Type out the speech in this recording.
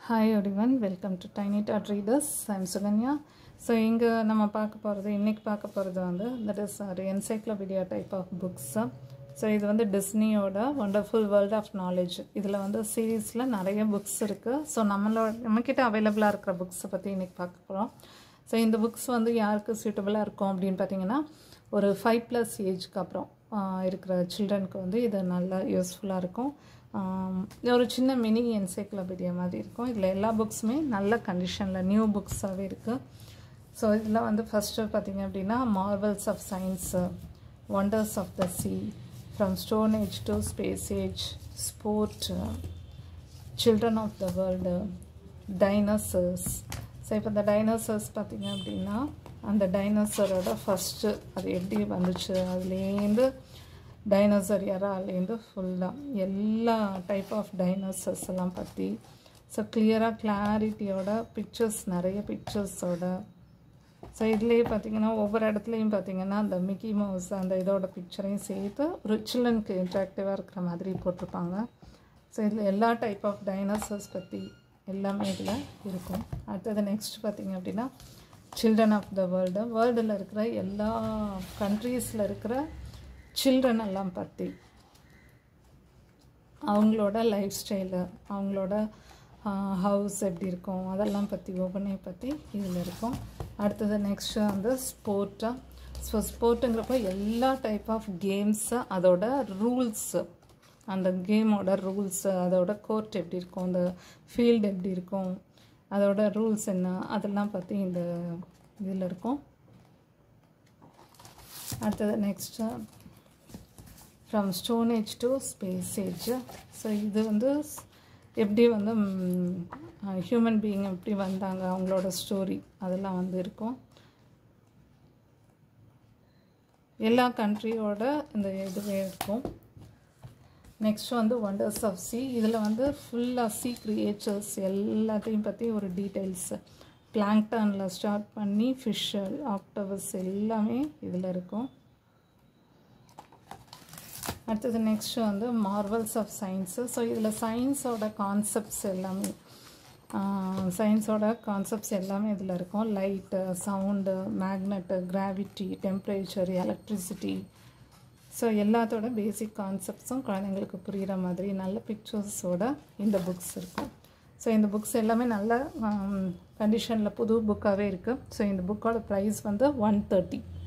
hi ஒடிவன் welcome to tiny dot readers I'm Sukanya so இங்கே நம்ம பார்க்க போகிறது இன்றைக்கி பார்க்க போகிறது வந்து தட் இஸ் ஒரு encyclopedia type of books so இது வந்து டிஸ்னியோட ஒண்டர்ஃபுல் வேர்ல்ட் ஆஃப் நாலேஜ் இதில் வந்து சீரீஸில் நிறைய புக்ஸ் இருக்குது ஸோ நம்மளோட நம்மக்கிட்ட அவைலபிளாக இருக்கிற புக்ஸை பற்றி இன்றைக்கி பார்க்க போகிறோம் ஸோ இந்த புக்ஸ் வந்து யாருக்கு சூட்டபுளாக இருக்கும் அப்படின்னு பார்த்தீங்கன்னா ஒரு ஃபைவ் ப்ளஸ் ஏஜ்க்கு அப்புறம் ஆஹ், இருக்கிற சில்ட்ரனுக்கு வந்து இது நல்லா யூஸ்ஃபுல்லாக இருக்கும் ஆம், இது ஒரு சின்ன மினி என்சைக்ளோபீடியா மாதிரி இருக்கும் இதில் எல்லா புக்ஸுமே நல்ல கண்டிஷனில் நியூ புக்ஸாகவே இருக்குது ஸோ இதில் வந்து ஃபஸ்ட்டு பார்த்தீங்க அப்படின்னா marvels of science wonders of the sea from stone age to space age sport children of the world dinosaurs so இப்போ இந்த டைனோசர்ஸ் பார்த்தீங்க அப்படின்னா அந்த டைனோசரோட ஃபஸ்ட்டு அது எப்படி வந்துச்சு அதுலேருந்து டைனோசர் இறாலேருந்து ஃபுல்லாக எல்லா டைப் ஆஃப் டைனோசர்ஸ் எல்லாம் பற்றி ஸோ கிளியராக கிளாரிட்டியோட பிக்சர்ஸ் நிறைய பிக்சர்ஸோட ஸோ இதுலேயே பார்த்தீங்கன்னா ஒவ்வொரு இடத்துலையும் பார்த்தீங்கன்னா அந்த மிக்கி மவுஸ் அந்த இதோட பிக்சரையும் சேர்த்து ஒரு சில்ட்ரனுக்கு இன்ட்ராக்டிவாக இருக்கிற மாதிரி போட்டிருப்பாங்க ஸோ இதில் எல்லா டைப் ஆஃப் டைனோசர்ஸ் பற்றி எல்லாமே இதில் இருக்கும் அடுத்தது நெக்ஸ்ட் பார்த்தீங்க அப்படின்னா சில்ட்ரன் ஆஃப் த வேர்ல்டு வேர்ல்டில் இருக்கிற எல்லா கண்ட்ரீஸில் இருக்கிற சில்ட்ரன் எல்லாம் பற்றி அவங்களோட லைஃப் ஸ்டைலு அவங்களோட ஹவுஸ் எப்படி இருக்கும் அதெல்லாம் பற்றி ஒவ்வொன்றையும் பற்றி இதில் இருக்கும் அடுத்தது நெக்ஸ்ட்டு வந்து ஸ்போர்ட்டாக ஸோ ஸ்போர்ட்டுங்கிறப்போ எல்லா டைப் ஆஃப் கேம்ஸு அதோட ரூல்ஸு அந்த கேமோட ரூல்ஸு அதோட கோர்ட் எப்படி இருக்கும் அந்த ஃபீல்டு எப்படி இருக்கும் அதோட ரூல்ஸ் என்ன அதெல்லாம் பற்றி இந்த இதில் இருக்கும் அடுத்தது next from stone age to space age so இது வந்து ஸ்- எப்படி வந்து ஹியூமன் பீயிங் எப்படி வந்தாங்க அவங்களோட ஸ்டோரி அதெல்லாம் வந்து இருக்கும் எல்லா கண்ட்ரியோட இந்த இதுவே இருக்கும் நெக்ஸ்ட் வந்து ஒண்டர்ஸ் ஆஃப் சி இதில் வந்து ஃபுல்லாக சி கிரியேச்சர்ஸ் எல்லாத்தையும் பற்றி ஒரு டீட்டெயில்ஸ் பிளாங்டானில் ஸ்டார்ட் பண்ணி ஃபிஷ்ஷு ஆக்டோபஸ் எல்லாமே இதில் இருக்கும் அடுத்தது நெக்ஸ்ட் வந்து மார்வல்ஸ் ஆஃப் சயின்ஸு ஸோ இதில் சயின்ஸோட கான்செப்ட்ஸ் எல்லாமே சயின்ஸோட கான்செப்ட்ஸ் எல்லாமே இதில் இருக்கும் light sound magnet gravity temperature electricity so எல்லாத்தோட பேசிக் கான்செப்ட்ஸும் குழந்தைங்களுக்கு புரிகிற மாதிரி நல்ல பிக்சர்ஸோட இந்த புக்ஸ் இருக்கும் ஸோ இந்த புக்ஸ் எல்லாமே நல்ல கண்டிஷனில் புது புக்காகவே இருக்குது ஸோ இந்த புக்கோட ப்ரைஸ் வந்து ஒன் தேர்ட்டி